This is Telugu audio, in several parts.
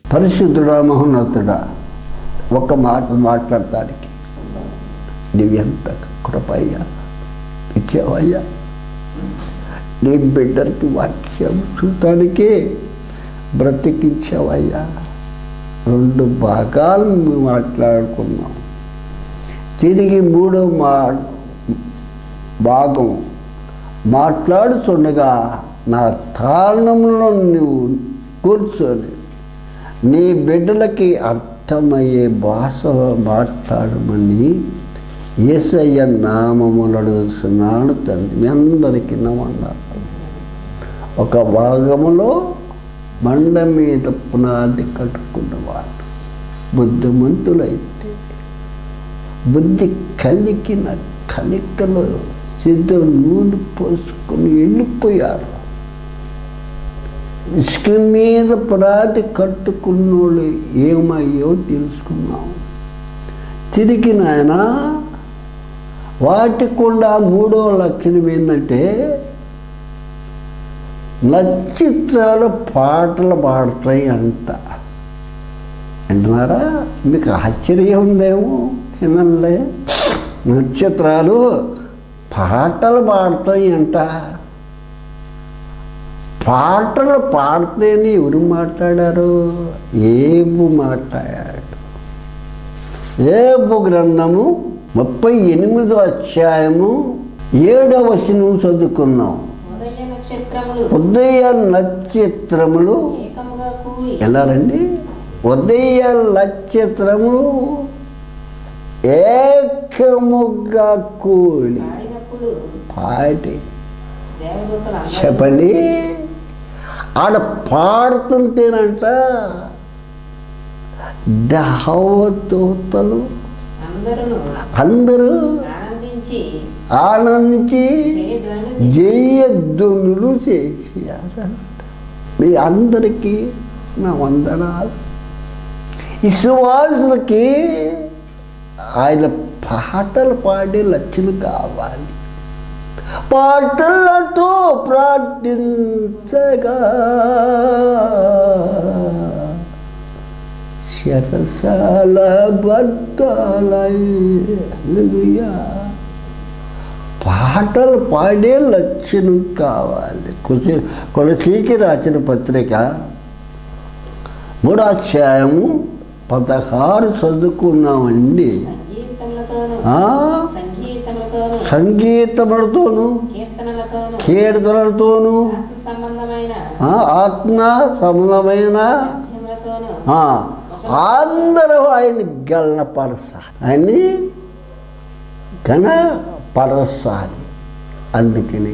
పరిశుద్ధుడా మహోన్నతుడా ఒక మాట మాట్లాడటానికి నీవెంత కృపయ్యా ఇచ్చావయ్యా నీ బిడ్డలకి వాక్యం చూడటానికే బ్రతికించావయ్యా రెండు భాగాలు మేము మాట్లాడుకున్నాం తిరిగి మూడో మా భాగం మాట్లాడుచుండగా నా తాళంలో నువ్వు కూర్చొని నీ బిడ్డలకి అర్థమయ్యే భాషలో మాట్లాడమని ఏసయ్య నామములు అడుగుతున్నాను తండ్రి మీ అందరికీ నమన్నారు ఒక భాగములో బండ మీద పునాది కట్టుకున్నవాడు బుద్ధిమంతులైతే బుద్ధి కలిగిన కలికలో సిద్ధ నూనె పోసుకొని వెళ్ళిపోయారు ఇసుక మీద పునాది కట్టుకున్నోళ్ళు ఏమయ్యో తెలుసుకున్నాం తిరిగి నాయన వాటికుండా మూడో లక్షణం ఏంటంటే నక్షత్రాలు పాటలు పాడతాయి అంట వింటున్నారా మీకు ఆశ్చర్యం ఉందేమో వినంలే నక్షత్రాలు పాటలు పాడతాయి అంట పాటలు పాడితేనే ఎవరు మాట్లాడారు ఏబు మాట్లాడాడు ఏబు గ్రంథము ముప్పై ఎనిమిదో అధ్యాయము ఏడవ వచనం చదువుకుందాం ఉదయ నక్షత్రములు ఉదయ నక్షత్రములు ఏకముగా కూడి ఎలా రండి ఉదయ నక్షత్రము ఏకముగా కూడి పాడినప్పుడు పాటి దేవదూతలు అందరూ చెప్పండి ఆడ పాడుతుంటేనంట దేవదూతలు అందరూ అందరూ ఆనందించి ఆనందించి జయధ్వనులు జయధ్వనులు చేశారంట మీ అందరికీ నా వందనాలు విశ్వాసులకి ఆయన పాటలు పాడే లక్షలు కావాలి పాటలతో ప్రార్థించగా శరసాల బద్దాలై హల్లెలూయా పాటలు పాడే లక్షణం కావాలి కొలసి కొలసీకి రాసిన పత్రిక మూడో అధ్యాయము పదహారు చదువుకున్నామండి సంగీతములతోను ఆ? సంగీతములతోను సంగీతములతోనూ కీర్తనలతోను కీర్తనలతోనూ ఆత్మ సంబంధమైన ఆ, ఆత్మ సంబంధమైన పద్యములతోను ఆ, అందరూ ఆయన గణపరచాలి ఆయన్ని గణపరచాలి అందుకని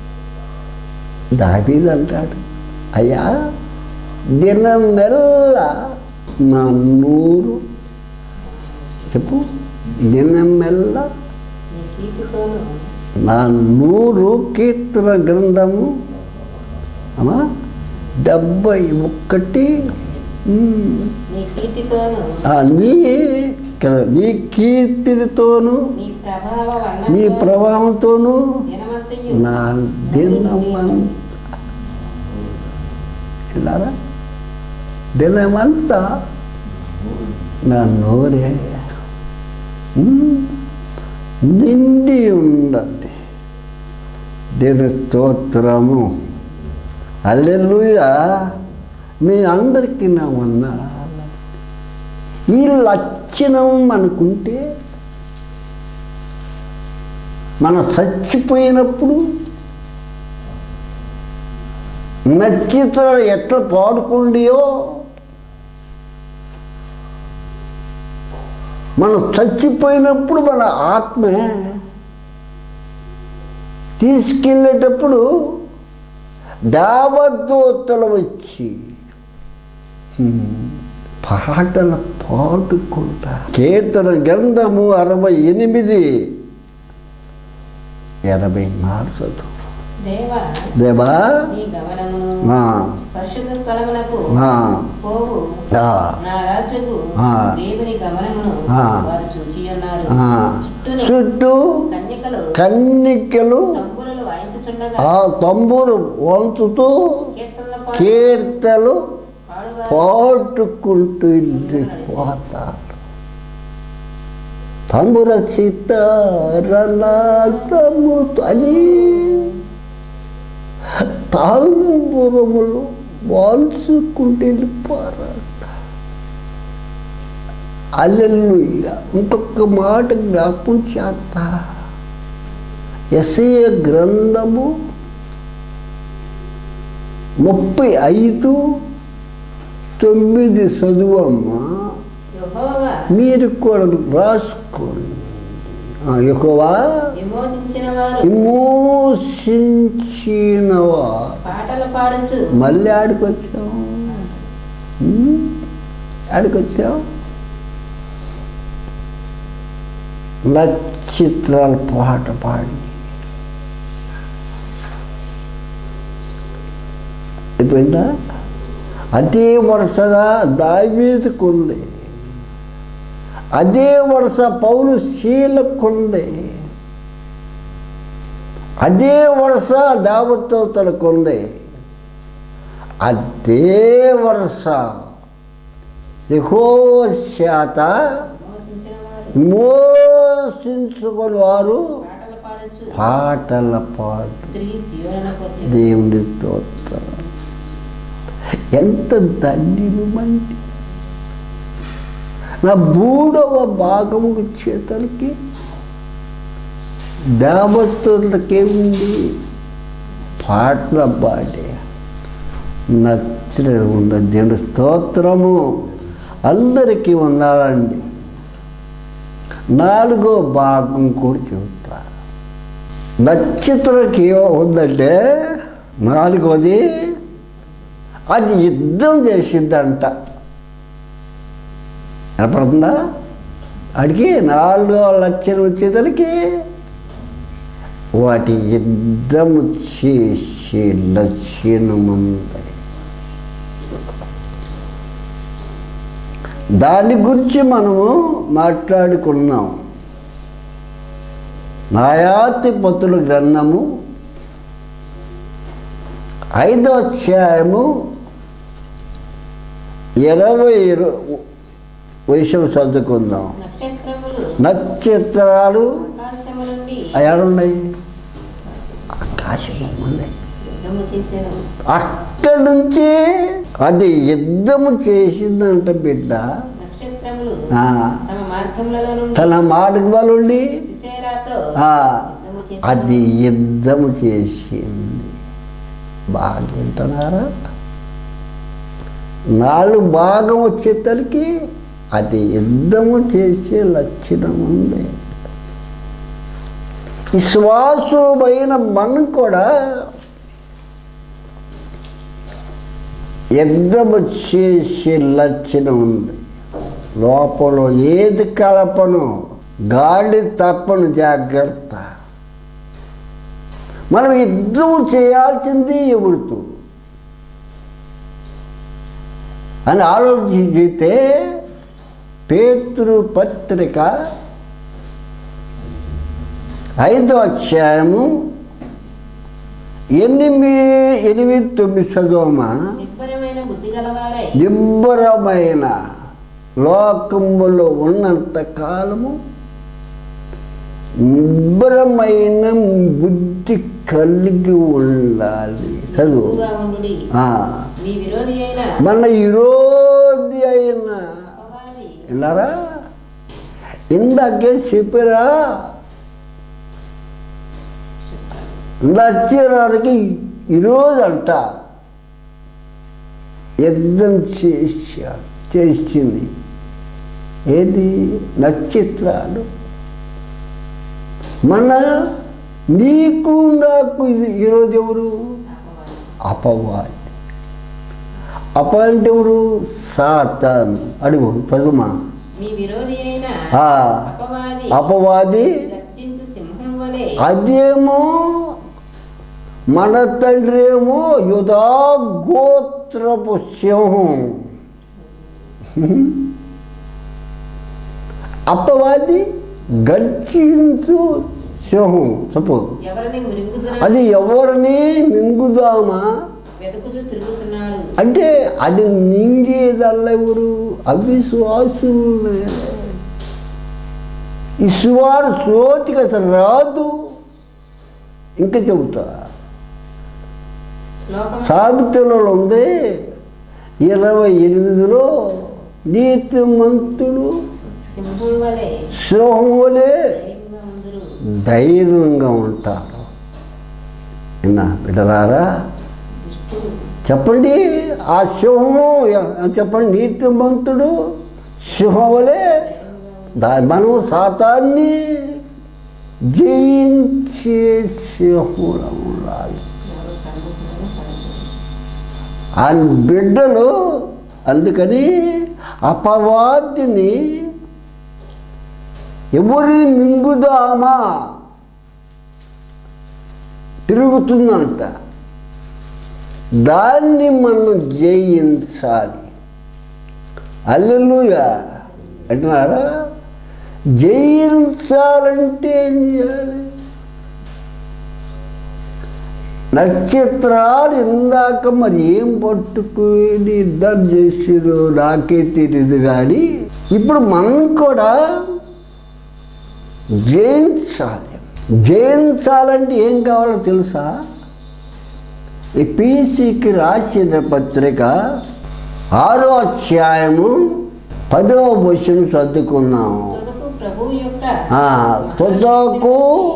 దావీదు అంటాడు అయ్యా దినమెల్ల నా నూరు చెప్పు దినమెల్ల నీ కీర్తితోను నా నూరు కీర్తన గ్రంథము అమ్మా డెబ్బై ఒక్కటి ఉమ్, నీ కీర్తితోను ఆ నీ కదా నీ కీర్తితోను నీ ప్రభావ నీ వర్ణంతో ప్రభావంతోను దినమంతయు నా దినమంతా విన్నారా దినమంతా నా నోరే ఉమ్, నిండి ఉన్నది దీని స్తోత్రము అల్లెలుయా మీ అందరికీ నా వందనాలు ఈ లక్షణం మనకుంటే మనం చచ్చిపోయినప్పుడు నక్షత్రాలు ఎట్లా పాడుకుండియో మనం చచ్చిపోయినప్పుడు మన ఆత్మ తీసుకెళ్ళేటప్పుడు దేవదూతలు వచ్చి పాటలు పాడుకుంటా కీర్తన గ్రంథము అరవై ఎనిమిది ఎనభై నాలుగు చదువు దేవా దేవా నీ గమనము ఆ, పరిశుద్ధ స్థలమునకు ఆ, పోవు ఆ, నా రాజ్యకు ఆ. దేవుని గమనమును ఆ. వారు చూచి ఉన్నారు ఆ. చుట్టూను చుట్టూ కన్యకలు కన్నికలు తంబురలు వాయించుచుండగా ఆ తంబూరు వంచుతూ కీర్తనల పాడు కీర్తలు పాడువారు పాటుకుంటూ వెళ్ళిపోతారు తంబుర చిత్తరనాదము అని తాంబురములు వాల్చుకుంటూ వెళ్ళిపోరాట అల్లెల్లుయ్య ఇంకొక మాట జ్ఞాపం చేస్తా ఎస్ఏ గ్రంథము ముప్పై ఐదు తొమ్మిది చదువమ్మా యెహోవా మీరు కూడా రాసుకోండి ఆ, యెహోవా విమోచించిన వారు విమోచించినవా పాటలు పాడుచు మళ్ళీ ఆడికొచ్చావు ఆడికొచ్చావు నక్షత్రాల పాట పాడి అయిపోయిందా అదే వరుసగా దావీదుకుంది అదే వరుస పౌలు శీలకుంది అదే వరుస దేవతలకుంది అదే వరుస ఎక్కువ శాత విమోచించిన వారు మోసించుకొని వారు పాటలు పాడుచు పాటల పాడు స్త్రీ సియోనకు వచ్చి దేవుని స్తోత్రం ఎంత ధన్యుమండి నా మూడవ భాగము చేతలకి దేవతలకేముంది పాటల పాడే నచ్చిన ఉన్న దేవుని స్తోత్రము అందరికీ ఉండాలండి నాలుగో భాగం కూడా చెబుతా నక్షత్రకి ఉందంటే నాలుగోది అది యుద్ధం చేసిద్దంట వినపడుతుందా అడిగి నాలుగో లక్షలు వచ్చేసరికి వాటి యుద్ధం చేసే లక్షణం ఉంది దాని గురించి మనము మాట్లాడుకున్నాం న్యాయాధిపతుల గ్రంథము ఐదో అధ్యాయము ఇరవై విషయం చదువుకుందాం నక్షత్రములు నక్షత్రాలు ఆకాశము నుండి ఎక్కడున్నాయి ఆకాశం ఉన్నాయి యుద్ధము చేసెను అక్కడి నుంచి అది యుద్ధము చేసిందంట బిడ్డ నక్షత్రములు ఆ, తమ మార్గములలో నుండి తన మార్గములుండి సిసేరాతో ఆ, యుద్ధము చేసెను. అది యుద్ధము చేసింది బాగా వింటున్నారా నాలుగు భాగం వచ్చేసరికి అది యుద్ధము చేసే లక్షణం ఉంది విశ్వాసమైన మనం కూడా యుద్ధము చేసే లక్షణం ఉంది లోపల ఏది కలపను గాలి తప్పను జాగ్రత్త మనం యుద్ధం చేయాల్సింది ఎవరితో అని ఆలోచించితే పేతృ పత్రిక ఐదో అధ్యాయము ఎనిమిది ఎనిమిది తొమ్మిది చదువమా నిబ్బరమైన బుద్ధి గలవారై నిబ్బరమైన లోకములో ఉన్నంత కాలము నిబ్బరమైన బుద్ధి కలిగి ఉండాలి చదువు ఎక్కువగా ఉండుడి ఆ, మీ విరోధి అయిన మన విరోధి అయిన అపవాది విన్నారా ఇందాకే చెప్పారా నచ్చడానికి ఈరోజు అంట యుద్ధం చేశాడు చేసింది ఏది నక్షత్రాలు మన నీకు నాకు ఇది ఈరోజు ఎవరు అపవాది అపవాది అప అంటే ఎవరు సాతాను అడుగు చదుమా మీ విరోధి అయిన ఆ, అపవాది అపవాది గర్జించు సింహం వలె అదేమో మన తండ్రి ఏమో యుధా గోత్రపు సింహం అప్పవాది గర్జించు సింహం చెప్పు ఎవరిని మృంగుదురా అది ఎవరిని మింగుదామా వెతుకుచూ తిరుగుచున్నాడు అంటే అది నింగేదల్లా ఎవరు అవిశ్వాసులు ఇసువారు శ్రోతికి అసలు రాదు ఇంకా చెబుతా లోకము సాబితులలో ఉంది ఇరవై ఎనిమిదిలో నీతిమంతుడు సింహం వలె సింహం వలె ధైర్యంగా ఉందురు ధైర్యంగా ఉంటారు విన్నా బిడ్డరారా దుష్టుడు చెప్పండి ఆ సింహము ఎ- చెప్పండి నీతిమంతుడు సింహం వలె దా మనం సాతాన్ని జయించే సింహంలో ఉండాలి ఎవరు కనుగొనని పడదు. ఆ బిడ్డలు అందుకని అపవాదిని ఎవరిని మింగుదామా తిరుగుతుందంట దాన్ని మనం జయించాలి అల్లెలుయ అంటున్నారా జయించాలంటే ఏం చేయాలి నక్షత్రాలు ఇందాక మరి ఏం పట్టుకుని యుద్ధం చేసిరో నాకే తెలియదు కానీ ఇప్పుడు మనం కూడా జయించాలి జయించాలంటే ఏం కావాలో తెలుసా ఈ పీసీకి రాసిన పత్రిక ఆరో అధ్యాయము పదవ వచనం చదువుకున్నాము తుదకు ప్రభువు యొక్క ఆ, తుదకు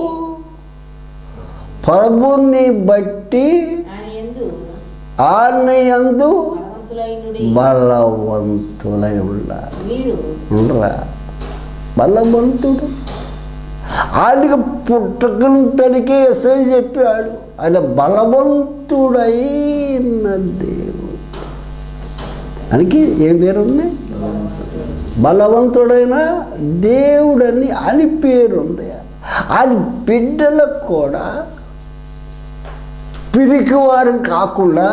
ప్రభుని బట్టి ఆయన యందు ఆనయందు బలవంతులైనుడి బలవంతులై ఉండాలి మీరు ఉండరా బలవంతుడు ఆయనకి పుట్టకం తనకే ఎస్ఐ చెప్పాడు ఆయన బలవంతుడైన దేవుడు ఆయనకి ఏం పేరుంది బలవంతుడైన దేవుడని అని పేరుంది ఆయన బిడ్డలకు కూడా పిరికివారం కాకుండా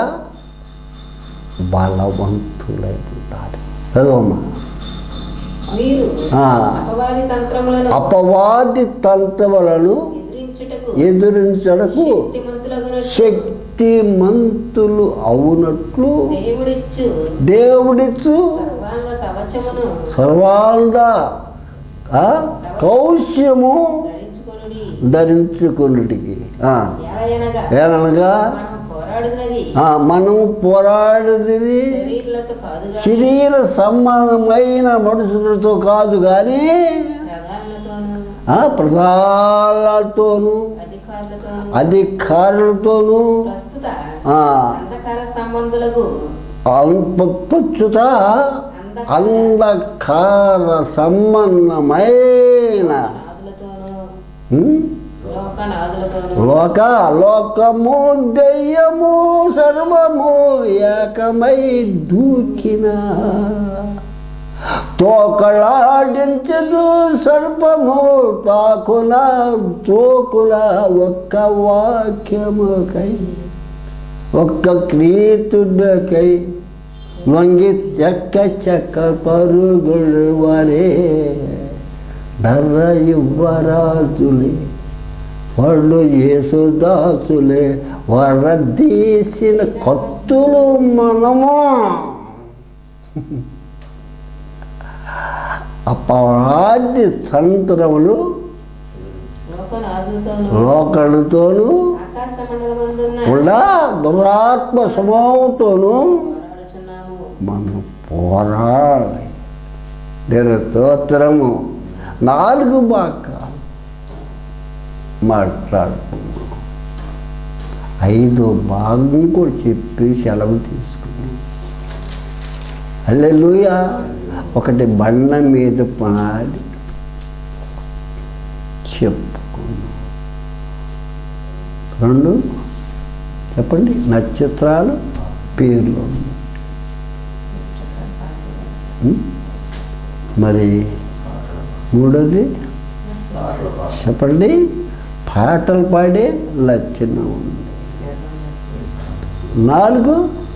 బలవంతులై ఉండాలి చదవమ్మా మీరు ఆ. అపవాది తంత్రములను అపవాది తంత్రములను ఎదిరించుటకు ఎదురించడకు శక్తిమంతులగునట్లు శక్తిమంతులు అవునట్లు దేవుడిచ్చు దేవుడిచ్చు సర్వాంగ కవచమును సర్వాంగ ఆ, కౌశ్యము ధరించుకొనుడి ధరించుకున్నటికి ఆ, ఎలయనగా ఏలనగా మనము పోరాడుతున్నది ఆ, మనం పోరాడేది శరీరులతో కాదు గాని శరీర సంబంధమైన మనుషులతో కాదు కానీ ప్రధానులతోనూ ఆ, ప్రధాలతోనూ అధికారులతోనూ అధికారులతోనూ ప్రస్తుత ఆ, అంధకార సంబంధులకు ప్రస్తుత అంధకార సంబంధమైన నాదులతోనూ ఉమ్, లోకనాదులతోనూ లోక లోకము దెయ్యము సర్వము ఏకమై దూకిన తోకలాడించదు సర్పము తాకుల తోకుల ఒక్క వాక్యముకై ఒక్క క్రీతుడకై లొంగి చెక్క చెక్క పరుగుడు వరే ధర యువరాజులే వాళ్ళు యేసుదాసులే వరదీసిన కత్తులు మనము అపరాధి సంతరములు లోకనాదులతోనూ లోకలతోనూ ఆకాశ మండలమందున్న కూడా దురాత్మ స్వభావంతోనూ పోరాడుచున్నాము మనం పోరాడాలి నేను స్తోత్రము నాలుగు బాక మాట్లాడుకున్నాం ఐదో భాగం కూడా చెప్పి సెలవు తీసుకున్నాం అల్లెలుయ ఒకటి బండ మీద పునాది చెప్పుకున్నాం రెండు చెప్పండి నక్షత్రాలు పేర్లు ఉన్నాయి ఉం? మరి మూడోది చెప్పండి పాటలు పాడే లక్షణం ఉంది నాలుగు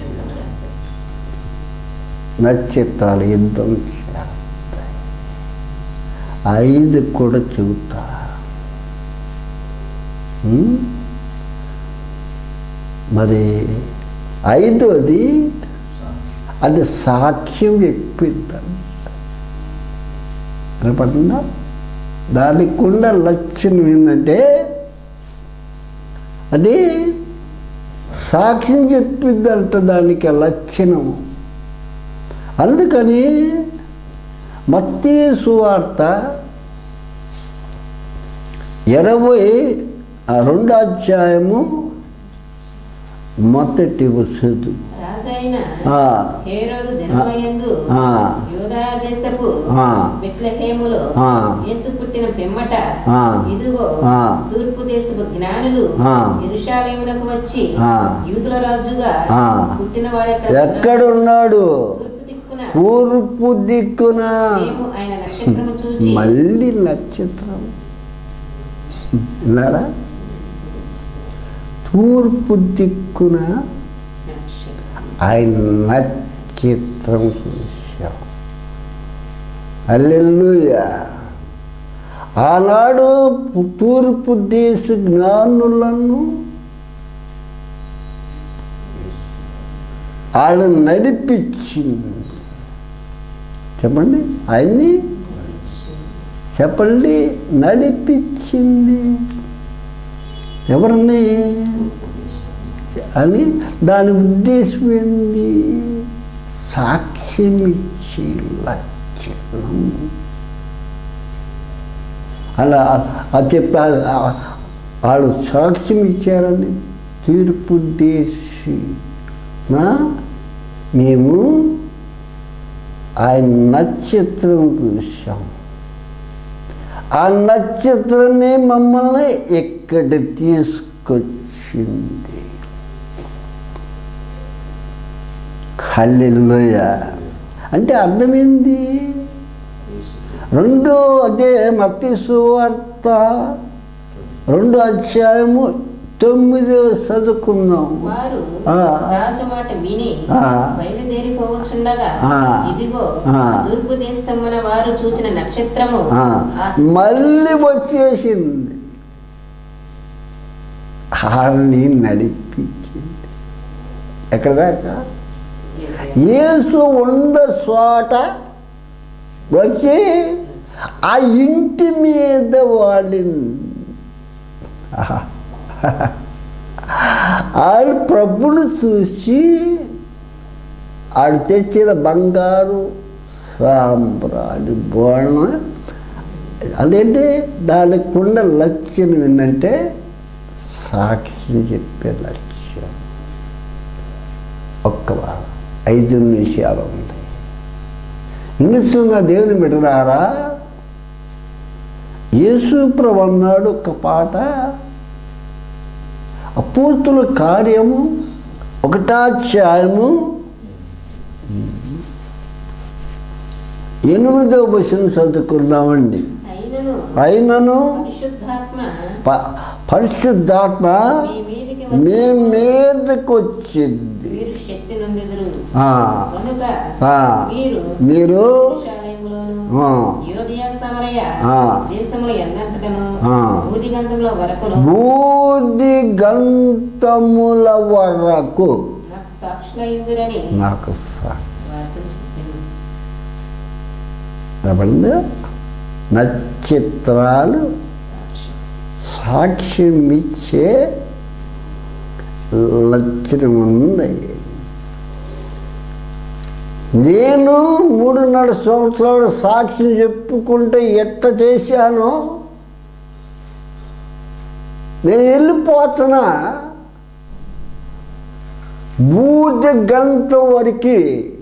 నక్షత్రాలు యుద్ధం చేస్తాయి ఐదు కూడా చెబుతా ఉం? మరి ఐదోది అది సాక్ష్యం చెప్పిద్దాం వినపడుతుందా దానికి ఉన్న లక్షణం ఏంటంటే అది సాక్ష్యం చెప్పిద్దంట దానికి లక్షణము అందుకని మత్తీ సువార్త ఇరవై ఆ రెండు అధ్యాయము మొదటి వసతు రాజైన ఆ, హేరోదు దినమయందు ఆ, యూదయ దేశపు ఆ. బెత్లెహేములో ఆ. యేసు పుట్టిన పిమ్మట ఆ. ఇదిగో ఆ. తూర్పు దేశపు జ్ఞానులు ఆ. యెరూషలేమునకు వచ్చి ఆ. యూదుల రాజుగా ఆ. పుట్టినవాడు ఎక్కడున్నాడు తూర్పు దిక్కున తూర్పు దిక్కున మేము ఆయన నక్షత్రము చూచి మళ్ళీ నక్షత్రం విన్నారా తూర్పు దిక్కున నక్షత్రం. ఆయన నక్షత్రం చూశాం అల్లెల్లుయా ఆనాడు తూర్పు దేశ జ్ఞానులను వాళ్ళు నడిపించింది చెప్పండి ఆయన్ని చెప్పండి నడిపించింది ఎవరిని అని దాని ఉద్దేశం ఏంది సాక్ష్యం ఇచ్చి లక్షణం అలా అది చెప్పారు వాళ్ళు సాక్ష్యం ఇచ్చారని తీర్పు దేశి నా మేము ఆయన నక్షత్రం చూసాం ఆ నక్షత్రమే మమ్మల్ని ఎక్కడ తీసుకొచ్చింది హల్లెలూయ అంటే అర్థమైంది రెండో అదే మత్తి సువార్త రెండు అధ్యాయము తొమ్మిదో చదువుకుందాం వారు ఆ. రాజు మాట విని ఆ. బయలుదేరిపోవచ్చుండగా ఆ. ఇదిగో ఆ. తూర్పు దేశమున వారు చూచిన నక్షత్రము ఆ, ఆ మళ్ళీ వచ్చేసింది వాళ్ళని నడిపించింది ఎక్కడ దాకా యేసు ఉన్న చోట వచ్చి ఆ ఇంటి మీద వాడింది ఆహా. ఆడు ప్రభుని చూసి ఆడు తెచ్చిన బంగారు సాంబ్రాణి బోణ అదేంటి దానికి ఉన్న లక్ష్యం ఏంటంటే సాక్షి చెప్పే లక్ష్యం ఒక్క వా- ఐదు నిమిషాలు ఉంది ఇంగ్లీషుగా దేవుని బిడ్డరారా యేసు ప్రభు అన్నాడు ఒక పాట అపూర్తుల కార్యము ఒకటాధ్యాయము ఎనిమిదో వచనం చదువుకుందామండి అయినను అయినను పరిశుద్ధాత్మ ప- పరిశుద్ధాత్మ మీ మీదికి మీ వచ్చి మీదకి వచ్చింది మీరు శక్తి నొందెదరు ఆ, కనుక ఆ, మీరు మీరు యెరూషలేములోను, ఆ, యోదయ సమరయ ఆ. దేశముల ఎన్నటను ఆ. భూదిగంధముల వరకును బూది గంతముల వరకు నాకు సాక్షులైందురని నాకు సా- వారితో చెప్పింది వినపడిందా? నక్షత్రాలు సాక్ష్యం సాక్ష్యం ఇచ్చే లక్షణం ఉంది నేను మూడున్నర సంవత్సరాలు సాక్ష్యం చెప్పుకుంటే ఎట్ట చేశానో నేను వెళ్ళిపోతున్నా బూది గంట వరకు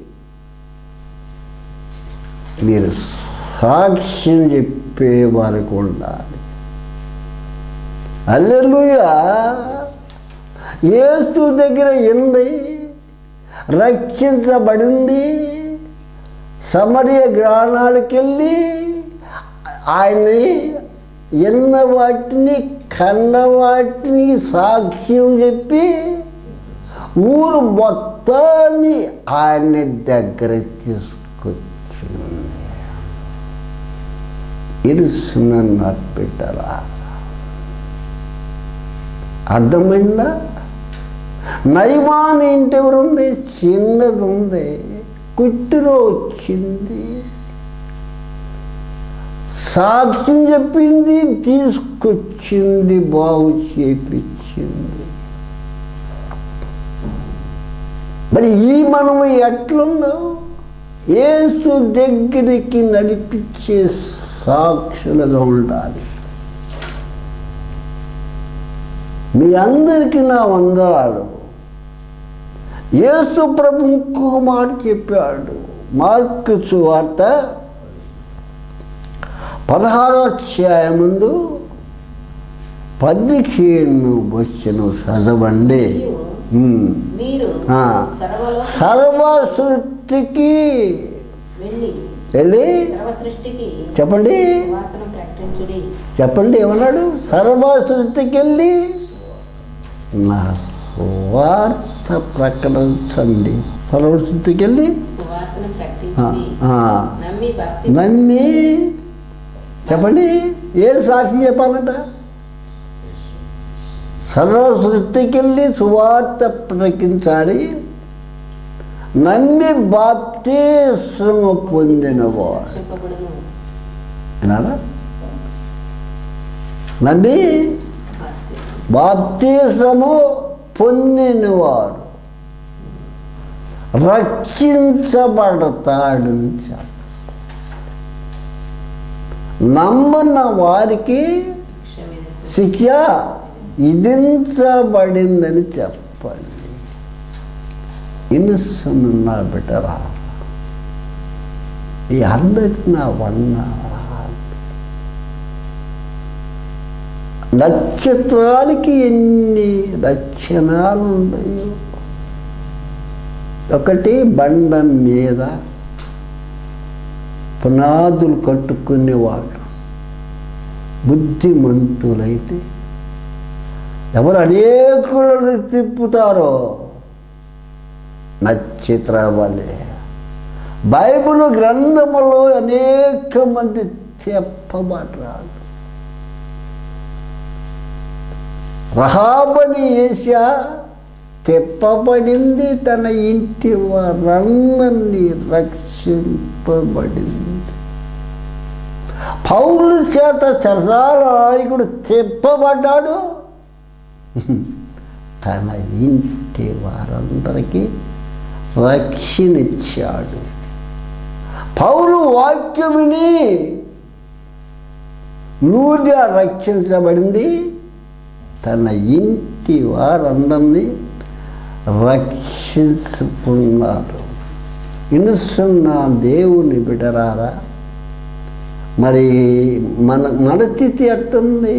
మీరు సాక్ష్యం చెప్పే వరకు ఉండాలి అల్లెలుయా ఏసు దగ్గర ఎంది రక్షించబడింది సమరయ గ్రాణాలకు వెళ్ళి ఆయన్ని ఎన్న వాటిని కన్న వాటిని సాక్ష్యం చెప్పి ఊరు మొత్తాన్ని ఆయన దగ్గర తీసుకొచ్చింది ఇరుసున నా బిడ్డరా అర్థమైందా నయమాన్ ఇంటి ఎవరు ఉంది చిన్నది ఉంది కుట్టిలో వచ్చింది సాక్ష్యం చెప్పింది తీసుకొచ్చింది బాగు చేపించింది మరి ఈ మనము ఎట్లున్నాం ఏసు దగ్గరికి నడిపించే సాక్షులుగా ఉండాలి మీ అందరికీ నా వందనాలు యేసు ప్రభు ఇంకొక మాట చెప్పాడు మార్కు సువార్త పదహారో అధ్యాయం ముందు పదిహేను వచ్చిన చదవండి ఉమ్. మీరు ఆ. సర్వలో సర్వ సృష్టికి వెళ్ళి వెళ్ళి సర్వ సృష్టికి చెప్పండి వార్తను ప్రకటించుడి చెప్పండి ఏమన్నాడు సర్వ సృష్టికి వెళ్ళి నా వార్త ప్రకటించండి సర్వ సృష్టికి వెళ్ళి సువార్తను ఆ, ప్రకటించుడి ఆ, నమ్మి భక్తి నమ్మి చెప్పండి ఏ సాక్షి చెప్పాలంట సర్వ సృష్టికి వెళ్ళి సువార్త ప్రకటించాలి నమ్మి బాప్తీసం పొందినవాడు చెప్పబడును వినాలా నమ్మి బాప్తీసము పొందినవాడు రక్షించబడతాడని చెప్ప నమ్మన్న వారికి శిక్ష మీద శిక్ష విధించబడిందని చెప్పండి ఇన్నుస్తున్న బిడ్డరా ఈ అందరికి నా వందనాలు నక్షత్రాలకి ఎన్ని లక్షణాలు ఉన్నాయో ఒకటి బండ మీద పునాదులు కట్టుకునేవాళ్ళు బుద్ధిమంతులైతే ఎవరు అనేకులను తిప్పుతారో నక్షత్ర వలె బైబిల్ గ్రంథములో అనేక మంది చెప్పబడ్డారు రహాబని ఏషా తెప్పబడింది తన ఇంటి వారందరినీ రక్షింపబడింది పౌలు చేత చరసాల నాయకుడు తెప్పబడ్డాడు తన ఇంటి వారందరికీ రక్షణ ఇచ్చాడు పౌలు వాక్యం విని లూదియా రక్షించబడింది తన ఇంటి వారందరినీ రక్షించుకున్నారు ఇనుస్తున్న దేవుని బిడరారా మరి మన మన స్థితి ఎట్టుంది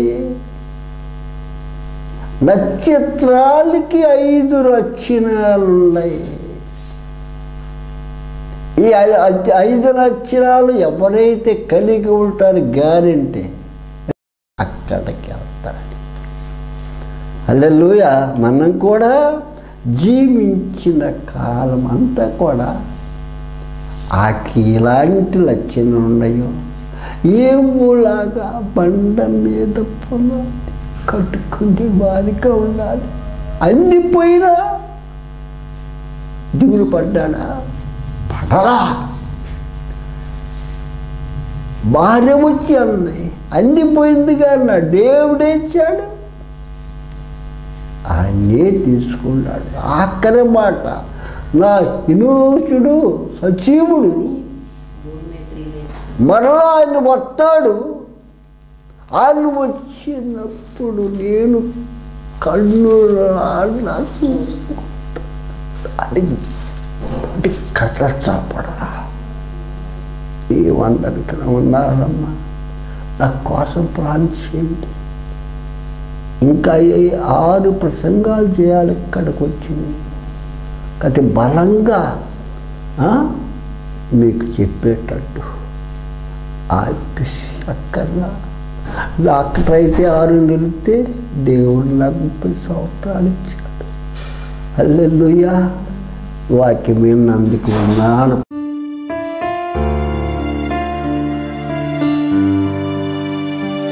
నక్షత్రాలకి ఐదు రక్షణాలు ఉన్నాయి ఈ ఐ- ఐ- ఐదు నక్షత్రాలు ఎవరైతే కలిగి ఉంటారో గ్యారంటీ అక్కడికి వెళ్తారు అల్లెలుయ మనం కూడా జీవించిన కాలం అంతా కూడా వాటికి ఇలాంటి లక్షణం ఉన్నాయో ఏమోలాగా బండ మీద పునాది కట్టుకుంది వారిగా ఉండాలి అన్ని పోయినా దిగులు పడ్డాడా పడలా భార్య వచ్చి అన్నాయి అన్ని పోయింది కానీ దేవుడే ఇచ్చాడు ఆయనే తీసుకున్నాడు ఆఖరి మాట నా వినూచుడు సచీవుడు భూమి మీద త్రీలేసి మరలా ఆయన వస్తాడు ఆయన వచ్చినప్పుడు నేను కన్ను అది అది కథ చాపడరా ఏమందరికి ఉన్నారమ్మా నా కోసం ప్రాణించేయండి ఇంకా ఈ ఆరు ప్రసంగాలు చేయాలి ఇక్కడికి వచ్చినాయి కతి బలంగా ఆ, మీకు చెప్పేటట్టు ఆపిసి అక్కర్లా డాక్టర్ అయితే ఆరు నిలిపితే దేవుడు నాకు ముప్పై సంవత్సరాలు ఇచ్చాడు అల్లెలుయ్యా వాక్యం విన్నందుకు ఉన్నాను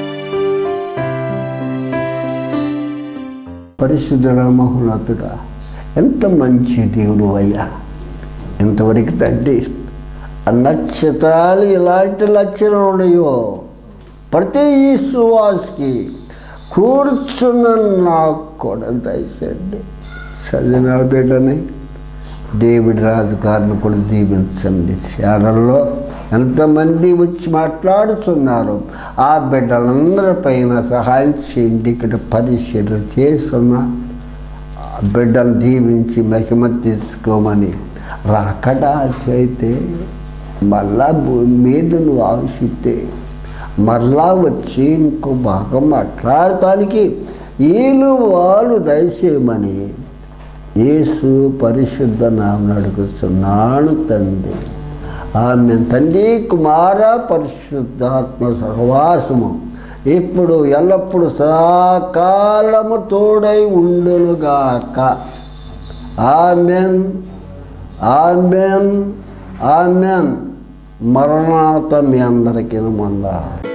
పరిశుద్ధ మహోన్నతుడా ఎంత మంచి దేవుడు అయ్యా ఇంతవరకు తండ్రి ఆ నక్షత్రాలు ఎలాంటి లక్షణాలు ఉన్నాయో ప్రతి విశ్వాసకి కూర్చున్న నాకు కూడా దయచేయండి చదివిన బిడ్డని డేవిడ్ రాజు గారిని కూడా దీవించండి ఛానల్లో ఎంతమంది వచ్చి మాట్లాడుతున్నారు ఆ బిడ్డలందరిపైన సహాయం చేయండి ఇక్కడ పరిశీలన చేస్తున్న ఆ బిడ్డను దీవించి మహిమ తీసుకోమని రాకడా అయితే మళ్ళా భూమి మీద నువ్వు ఆశిస్తే మరలా వచ్చి ఇంకో బాగా మాట్లాడటానికి వీళ్ళు వాళ్ళు దయచేయమని యేసు పరిశుద్ధ నామం అడుగుతున్నాను తండ్రి ఆమె తండ్రి కుమార పరిశుద్ధాత్మ సహవాసము ఇప్పుడు ఎల్లప్పుడు సకాలము తోడై ఉండునుగాక ఆమెన్ ఆమెన్ ఆమెన్ మరణాత మీ అందరికీ మందా